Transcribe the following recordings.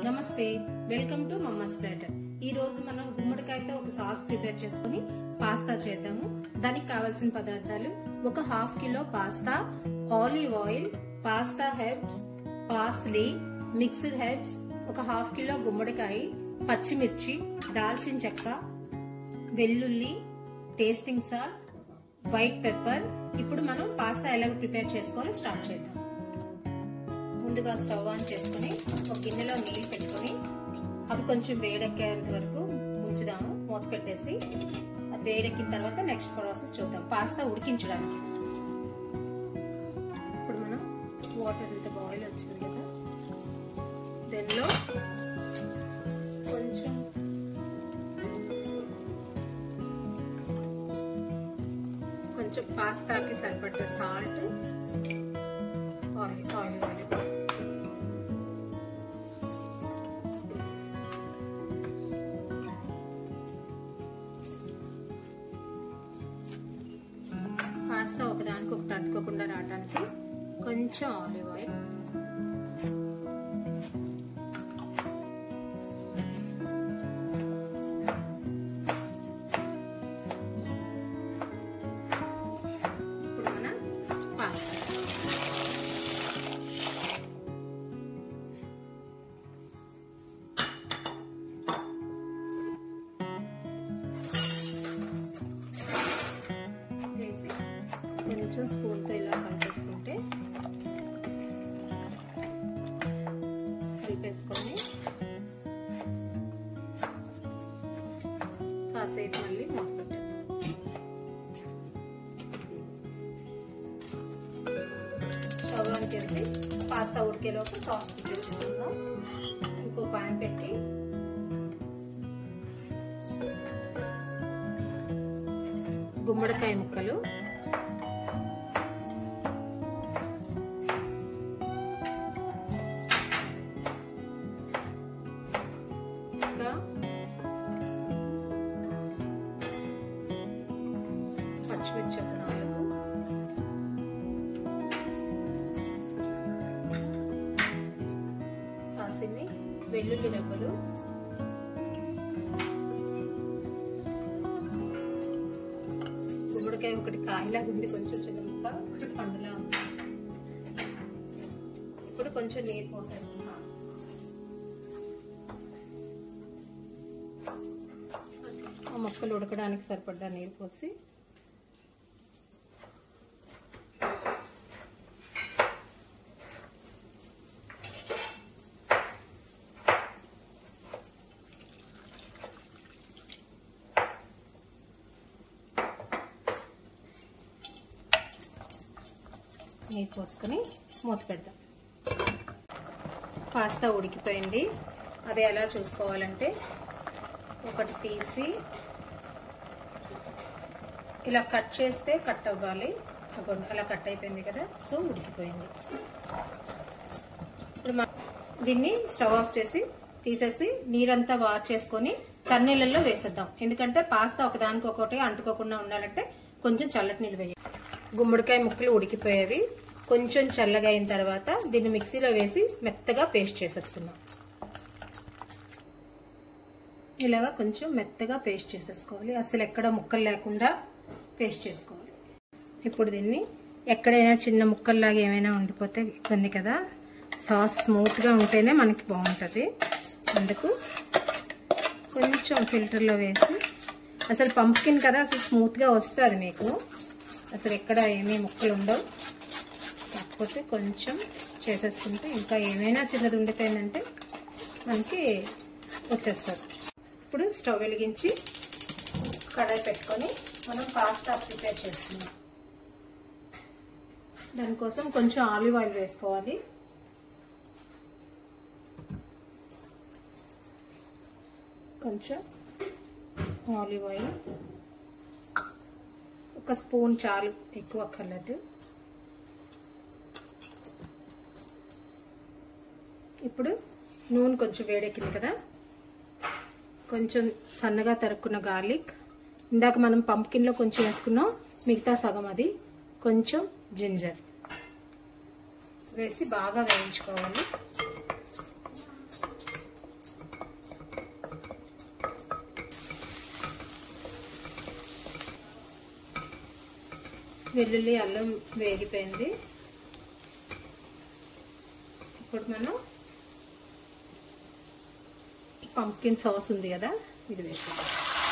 నమస్తే welcome to mamma's platter ఈ రోజు మనం గుమ్మడికాయతో ఒక సాస్ ప్రిపేర్ చేసుకుని పాస్తా చేద్దాము దానికి కావాల్సిన పదార్థాలు ఒక half kilo pasta olive oil pasta herbs parsley mixed herbs ఒక హాఫ్ కిలో గుమ్మడికాయ పచ్చిమిర్చి దాల్చిన చెక్క వెల్లుల్లి టేస్టింగ్ సాల్ట్ వైట్ పెప్పర్ ఇప్పుడు మనం పాస్తా ఎలాగ ప్రిపేర్ చేసుకోవాలో స్టార్ట్ చేద్దాం ముందుగా స్టవ్ ఆన్ చేసుకుని ఒక గిన్నెలో నీళ్ళు పెట్టుకొని అవి కొంచెం వేడెక్కేంత వరకు ఉంచుదాము మూత పెట్టేసి అది వేడెక్కిన తర్వాత నెక్స్ట్ ప్రాసెస్ చూద్దాం పాస్తా ఉడికించడానికి ఇప్పుడు మనం వాటర్ ఇంత బాయిల్ వచ్చింది కదా దానిలో కొంచెం కొంచెం పాస్తాకి సరిపడ్డ salt oil oil oil pasta ఒకదానికి ఒకటి అంటుకోకుండా రావడానికి కొంచెం ఆలివ్ ఆయిల్ ఇప్పుడు మన పాస్తా వేసి కొంచెం స్పూన్తో ఇలా కలిపేసుకుంటే కలిపేసుకొని కాసేపు మళ్ళీ మూత పెట్టేద్దాం స్టవ్ ఆన్ చేసి పాస్తా ఉడికేలోపు సాస్ ప్రిపేర్ చేసుకుందాం ఇంకో పాన్ పెట్టి గుమ్మడికాయ ముక్కలు ఇంకా పచ్చిమిర్చి ఒక నాలుగు కాసిన్ని వెల్లుల్లి రెబ్బలు గుమ్మడికాయ ఒకటి కాయలాగా ఉంది కొంచెం చిన్న ముక్క ఒకటి పండులా ఉంది ఇప్పుడు కొంచెం నీరు పోసేస్తున్నా ఆ మొక్కలు ఉడకడానికి సరిపడ్డా నీరు పోసి నీరు పోసుకొని మూత పెడదాం పాస్తా ఉడికిపోయింది అది ఎలా చూసుకోవాలంటే ఒకటి తీసి ఇలా కట్ చేస్తే కట్ అవ్వాలి అలా కట్ అయిపోయింది కదా సో ఉడికిపోయింది ఇప్పుడు దీన్ని స్టవ్ ఆఫ్ చేసి తీసేసి నీరంతా వాష్ చేసుకొని చన్నీళ్ళల్లో వేసేద్దాం ఎందుకంటే పాస్తా ఒకదానికి ఒకటి అంటుకోకుండా ఉండాలంటే కొంచెం చల్లటి నీళ్ళు వేయాలి గుమ్మడికాయ ముక్కలు ఉడికిపోయేవి కొంచెం చల్లగా అయిన తర్వాత దీన్ని మిక్సీలో వేసి మెత్తగా పేస్ట్ చేసేసుకుందాం ఇలాగా కొంచెం మెత్తగా పేస్ట్ చేసేసుకోవాలి అసలు ఎక్కడ ముక్కలు లేకుండా పేస్ట్ చేసుకోవాలి ఇప్పుడు దీన్ని ఎక్కడైనా చిన్న ముక్కల్లాగా ఏమైనా ఉండిపోతే ఇబ్బంది కదా సాస్ స్మూత్గా ఉంటేనే మనకి బాగుంటుంది అందుకు కొంచెం ఫిల్టర్లో వేసి అసలు పంప్కిన్ కదా అసలు స్మూత్గా వస్తుంది మీకు అసలు ఎక్కడ ఏమీ ముక్కలు ఉండవు కాకపోతే కొంచెం చేసేసుకుంటే ఇంకా ఏమైనా చిన్నది ఉండిపోయిందంటే మనకి వచ్చేస్తుంది ఇప్పుడు స్టవ్ వెలిగించి కడాయి పెట్టుకొని మనం పాస్తా ప్రిపేర్ చేస్తున్నాం దానికోసం కొంచెం ఆలివ్ ఆయిల్ వేసుకోవాలి కొంచెం ఆలివ్ ఆయిల్ ఒక స్పూన్ చాలు ఎక్కువ అక్కర్లేదు ఇప్పుడు నూనె కొంచెం వేడెక్కింది కదా కొంచెం సన్నగా తరుక్కున్న గార్లిక్ ఇందాక మనం పంప్కిన్లో కొంచెం వేసుకున్నాం మిగతా సగం అది కొంచెం జింజర్ వేసి బాగా వేయించుకోవాలి వెల్లుల్లి అల్లం వేగిపోయింది ఇప్పుడు మనం పంకిన్ సాస్ ఉంది కదా ఇది వేసుకుందాం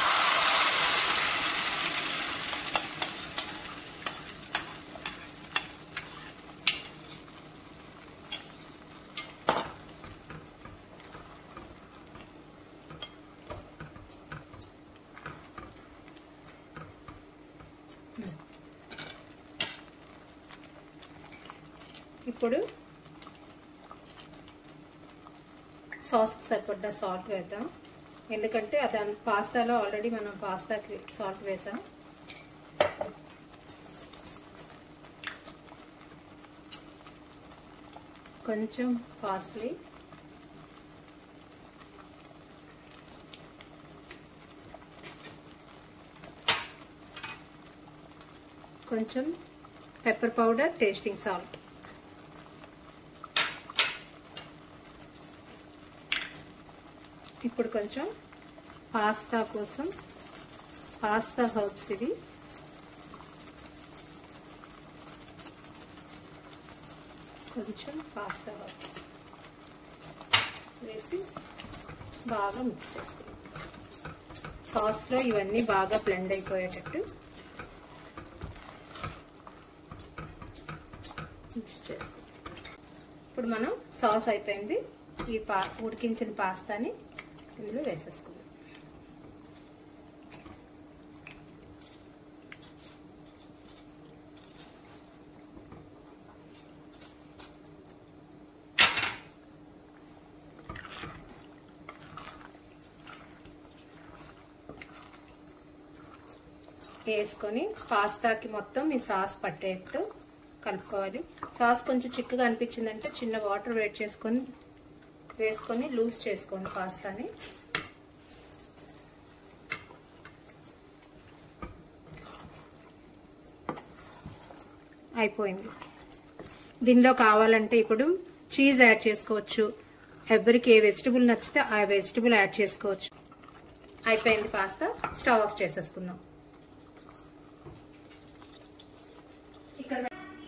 ఇప్పుడు సాస్కి సరిపడ్డ సాల్ట్ వేద్దాం ఎందుకంటే అది పాస్తాలో ఆల్రెడీ మనం పాస్తాకి సాల్ట్ వేసాం కొంచెం పాస్లీ కొంచెం పెప్పర్ పౌడర్ టేస్టింగ్ సాల్ట్ ఇప్పుడు కొంచెం పాస్తా కోసం పాస్తా హర్బ్స్ ఇవి కొంచెం పాస్తా హర్బ్స్ వేసి బాగా మిక్స్ చేసుకుందాం సాస్లో ఇవన్నీ బాగా బ్లెండ్ అయిపోయేటట్టు మిక్స్ చేసుకుందాం ఇప్పుడు మనం సాస్ అయిపోయింది ఈ పా ఉడికించిన పాస్తాని ఇందులో వేసేసుకుందాం వేసుకొని పాస్తాకి మొత్తం ఈ సాస్ పట్టేట్టు కలుపుకోవాలి సాస్ కొంచెం చిక్కగా అనిపించిందంటే చిన్న వాటర్ వేడి చేసుకొని వేసుకొని లూజ్ చేసుకోండి పాస్తాని అయిపోయింది దీనిలో కావాలంటే ఇప్పుడు చీజ్ యాడ్ చేసుకోవచ్చు ఎవరికి ఏ వెజిటబుల్ నచ్చితే ఆ వెజిటబుల్ యాడ్ చేసుకోవచ్చు అయిపోయింది పాస్తా స్టవ్ ఆఫ్ చేసేసుకుందాం ఇక్కడ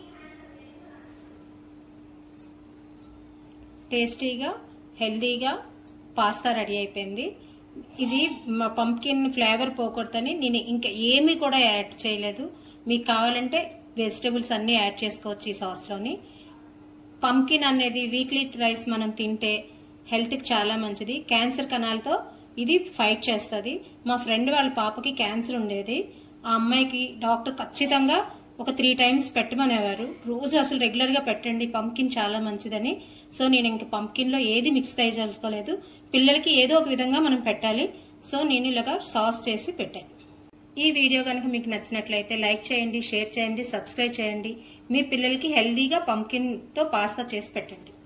టేస్టీగా హెల్దీగా పాస్తా రెడీ అయిపోయింది ఇది మా పంప్కిన్ ఫ్లేవర్ పోకూడదని నేను ఇంకా ఏమీ కూడా యాడ్ చేయలేదు మీకు కావాలంటే వెజిటబుల్స్ అన్నీ యాడ్ చేసుకోవచ్చు ఈ సాస్లోని పంకిన్ అనేది వీక్లీ రైస్ మనం తింటే హెల్త్కి చాలా మంచిది క్యాన్సర్ కణాలతో ఇది ఫైట్ చేస్తుంది మా ఫ్రెండ్ వాళ్ళ పాపకి క్యాన్సర్ ఉండేది ఆ అమ్మాయికి డాక్టర్ ఖచ్చితంగా ఒక త్రీ టైమ్స్ పెట్టమనేవారు రోజు అసలు రెగ్యులర్గా పెట్టండి పంకిన్ చాలా మంచిదని సో నేను ఇంక పంకిన్లో ఏది మిక్స్ చేయదలుచుకోలేదు పిల్లలకి ఏదో ఒక విధంగా మనం పెట్టాలి సో నేను ఇలాగా సాస్ చేసి పెట్టాను ఈ వీడియో కనుక మీకు నచ్చినట్లయితే లైక్ చేయండి షేర్ చేయండి సబ్స్క్రైబ్ చేయండి మీ పిల్లలకి హెల్దీగా పంకిన్తో పాస్తా చేసి పెట్టండి